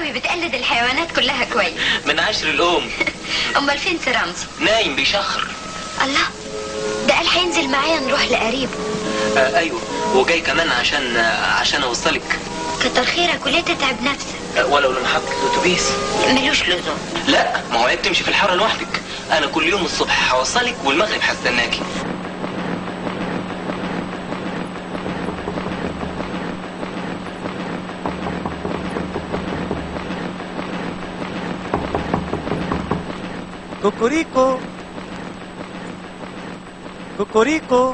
قوي بتقلد الحيوانات كلها كويس من عشر الام امال فين سي رمزي نايم بيشخر الله ده قال هينزل معايا نروح لقريبه آه ايوه وجاي كمان عشان آه عشان اوصلك كتر خيرك وليه تتعب نفسك آه ولو لمحطة الاتوبيس ملوش لزوم لا ما هو عيب تمشي في الحاره لوحدك انا كل يوم الصبح هوصلك والمغرب هستناكي كوكوريكو كوكوريكو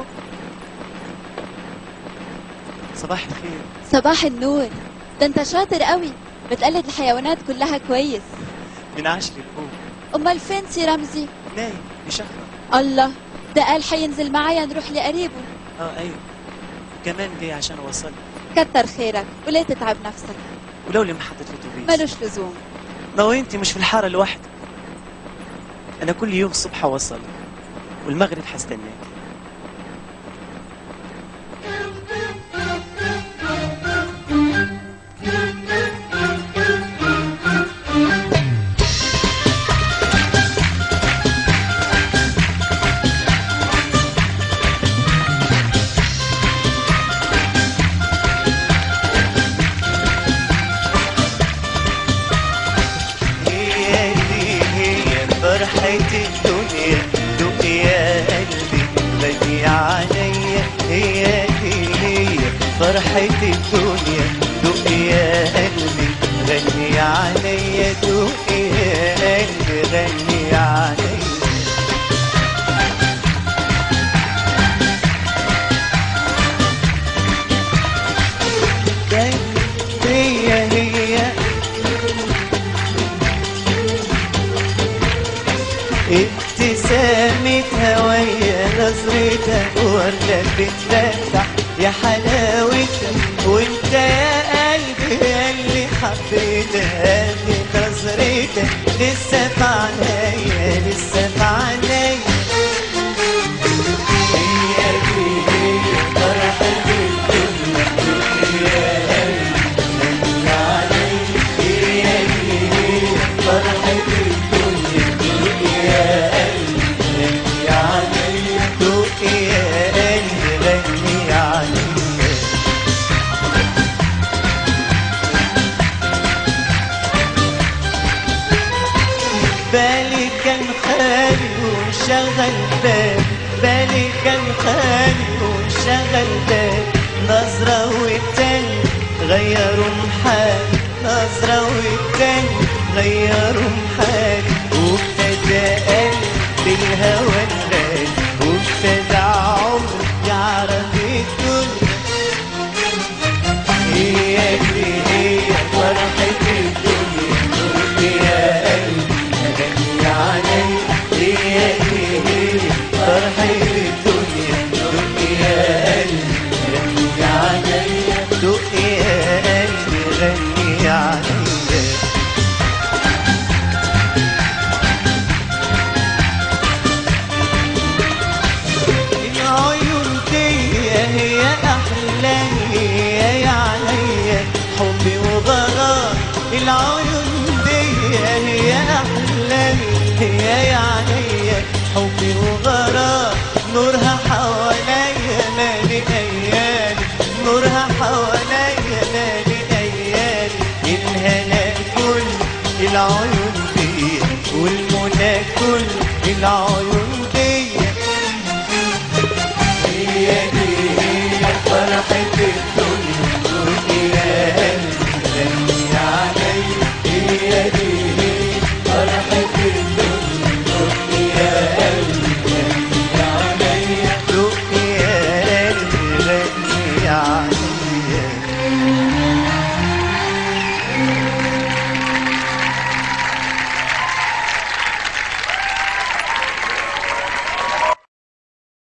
صباح الخير صباح النور ده انت شاطر قوي بتقلد الحيوانات كلها كويس من عشر الأم امال فين سي رمزي نايم بشخرة الله ده قال هينزل معايا نروح لقريبه اه ايوه كمان جاي عشان اوصلك كتر خيرك وليه تتعب نفسك ولو لمحطة الاتوبيس ملوش لزوم ما هو انت مش في الحارة لوحدك انا كل يوم الصبح اوصلك والمغرب هستناك هي دي هي فرحة الدنيا دنيا قلبي غني عليا هي دي هي فرحة الدنيا دنيا قلبي غني عليا دنيا قلبي غني عليا هي هي ابتسامتها ويا نظرتها ولا بتفتح يا حلاوتها وانت يا قلبي يا اللي حبيتها بنظرتها لسه في عينيا لسه في عينيا هي دي هي فرحة الدنيا يا قلبي غني عليا هي دي هي فرحة الدنيا يا قلبي غني عليا دوق يا قلبي غني عليا بالي كان خالي وانشغل بالي بالي كان خالي وانشغل بالي نظرة والتاني غيروا محالي نظرة والتاني غيروا محالي وابتدى قلبي الهوى الغالي وابتدى عمري يعرف الدنيا هي دي هي فرحة الدنيا يا قلبي غني علي هي دي هي فرحة الدنيا يا قلبي غني علي دق يا قلبي غني علي العيون دي هي احلامي يا عليا حبي وغرام العيون دي هي احلامي هي يا عليا حبي وغرام نورها حواليا مالي ايامي نورها حواليا مالي ايامي الهنا كل العيون دي والمنى كل العيون